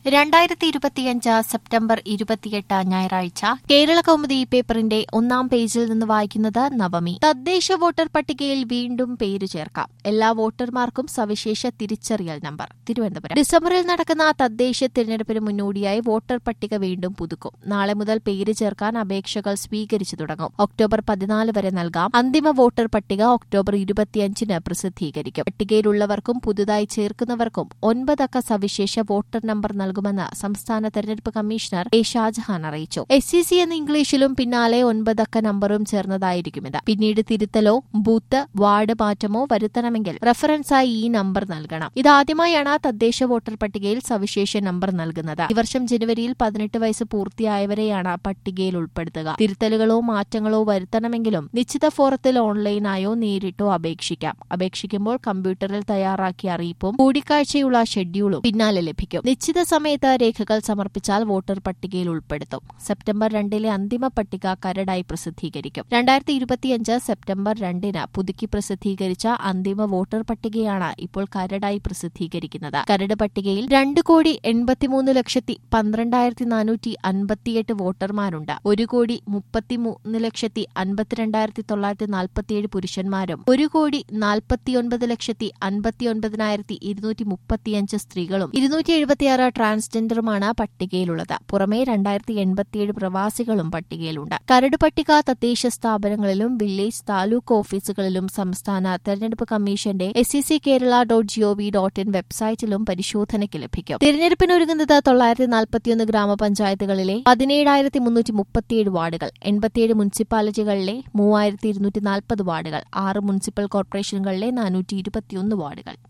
രണ്ടായിരത്തി ഇരുപത്തിയഞ്ച് സെപ്റ്റംബർ ഇരുപത്തിയെട്ട് ഞായറാഴ്ച കേരള കൗമുദി പേപ്പറിന്റെ ഒന്നാം പേജിൽ നിന്ന് വായിക്കുന്നത് നവമി തദ്ദേശ വോട്ടർ പട്ടികയിൽ വീണ്ടും പേര് ചേർക്കാം എല്ലാ വോട്ടർമാർക്കും സവിശേഷ തിരിച്ചറിയൽ നമ്പർ തിരുവനന്തപുരം ഡിസംബറിൽ നടക്കുന്ന തദ്ദേശ തിരഞ്ഞെടുപ്പിന് മുന്നോടിയായി വോട്ടർ പട്ടിക വീണ്ടും പുതുക്കും നാളെ മുതൽ പേര് ചേർക്കാൻ അപേക്ഷകൾ സ്വീകരിച്ചു തുടങ്ങും ഒക്ടോബർ പതിനാല് വരെ നൽകാം അന്തിമ വോട്ടർ പട്ടിക ഒക്ടോബർ ഇരുപത്തിയഞ്ചിന് പ്രസിദ്ധീകരിക്കും പട്ടികയിലുള്ളവർക്കും പുതുതായി ചേർക്കുന്നവർക്കും ഒൻപതക്ക സവിശേഷ വോട്ടർ നമ്പർ നൽകുമെന്ന് സംസ്ഥാന തെരഞ്ഞെടുപ്പ് കമ്മീഷണർ എ ഷാജഹാൻ അറിയിച്ചു എസ് സി സി എന്ന ഇംഗ്ലീഷിലും പിന്നാലെ ഒൻപതക്ക നമ്പറും ചേർന്നതായിരിക്കും ഇത് പിന്നീട് തിരുത്തലോ ബൂത്ത് വാർഡ് മാറ്റമോ വരുത്തണമെങ്കിൽ റഫറൻസായി ഈ നമ്പർ നൽകണം ഇതാദ്യമായാണ് തദ്ദേശ വോട്ടർ പട്ടികയിൽ സവിശേഷ നമ്പർ നൽകുന്നത് ഈ വർഷം ജനുവരിയിൽ പതിനെട്ട് വയസ്സ് പൂർത്തിയായവരെയാണ് പട്ടികയിൽ ഉൾപ്പെടുത്തുക തിരുത്തലുകളോ മാറ്റങ്ങളോ വരുത്തണമെങ്കിലും നിശ്ചിത ഫോറത്തിൽ ഓൺലൈനായോ നേരിട്ടോ അപേക്ഷിക്കാം അപേക്ഷിക്കുമ്പോൾ കമ്പ്യൂട്ടറിൽ തയ്യാറാക്കിയ അറിയിപ്പും കൂടിക്കാഴ്ചയുള്ള ഷെഡ്യൂളും പിന്നാലെ ലഭിക്കും നിശ്ചിത സമയത്ത് രേഖകൾ സമർപ്പിച്ചാൽ വോട്ടർ പട്ടികയിൽ ഉൾപ്പെടുത്തും സെപ്റ്റംബർ രണ്ടിലെ അന്തിമ പട്ടിക കരടായി പ്രസിദ്ധീകരിക്കും രണ്ടായിരത്തി ഇരുപത്തിയഞ്ച് സെപ്റ്റംബർ രണ്ടിന് പുതുക്കി പ്രസിദ്ധീകരിച്ച അന്തിമ വോട്ടർ പട്ടികയാണ് ഇപ്പോൾ കരടായി പ്രസിദ്ധീകരിക്കുന്നത് കരട് പട്ടികയിൽ രണ്ട് കോടി എൺപത്തിമൂന്ന് ലക്ഷത്തി പന്ത്രണ്ടായിരത്തി നാനൂറ്റി അൻപത്തിയെട്ട് വോട്ടർമാരുണ്ട് ഒരു കോടി മുപ്പത്തിമൂന്ന് ലക്ഷത്തി അൻപത്തിരണ്ടായിരത്തി തൊള്ളായിരത്തി നാൽപ്പത്തിയേഴ് പുരുഷന്മാരും ഒരു കോടി നാൽപ്പത്തിയൊൻപത് ലക്ഷത്തി അൻപത്തിയൊൻപതിനായിരത്തി ഇരുന്നൂറ്റി മുപ്പത്തിയഞ്ച് സ്ത്രീകളും ഇരുന്നൂറ്റി എഴുപത്തിയാറ് ട്രാൻസ്ജെൻഡറുമാണ് പട്ടികയിലുള്ളത് പുറമെ രണ്ടായിരത്തി എൺപത്തിയേഴ് പ്രവാസികളും പട്ടികയിലുണ്ട് കരട് പട്ടിക തദ്ദേശ സ്ഥാപനങ്ങളിലും വില്ലേജ് താലൂക്ക് ഓഫീസുകളിലും സംസ്ഥാന തെരഞ്ഞെടുപ്പ് കമ്മീഷന്റെ S C C Kerala dot G O V dot in വെബ്സൈറ്റിലും പരിശോധനയ്ക്ക് ലഭിക്കും തിരഞ്ഞെടുപ്പിനൊരുങ്ങുന്നത് തൊള്ളായിരത്തി നാൽപ്പത്തിയൊന്ന് ഗ്രാമപഞ്ചായത്തുകളിലെ പതിനേഴായിരത്തി മുന്നൂറ്റി മുപ്പത്തിയേഴ് വാർഡുകൾ എൺപത്തിയേഴ് മുനിസിപ്പാലിറ്റികളിലെ മൂവായിരത്തി ഇരുന്നൂറ്റി നാൽപ്പത് വാർഡുകൾ ആറ് മുനിസിപ്പൽ കോർപ്പറേഷനുകളിലെ നാനൂറ്റി ഇരുപത്തിയൊന്ന് വാർഡുകൾ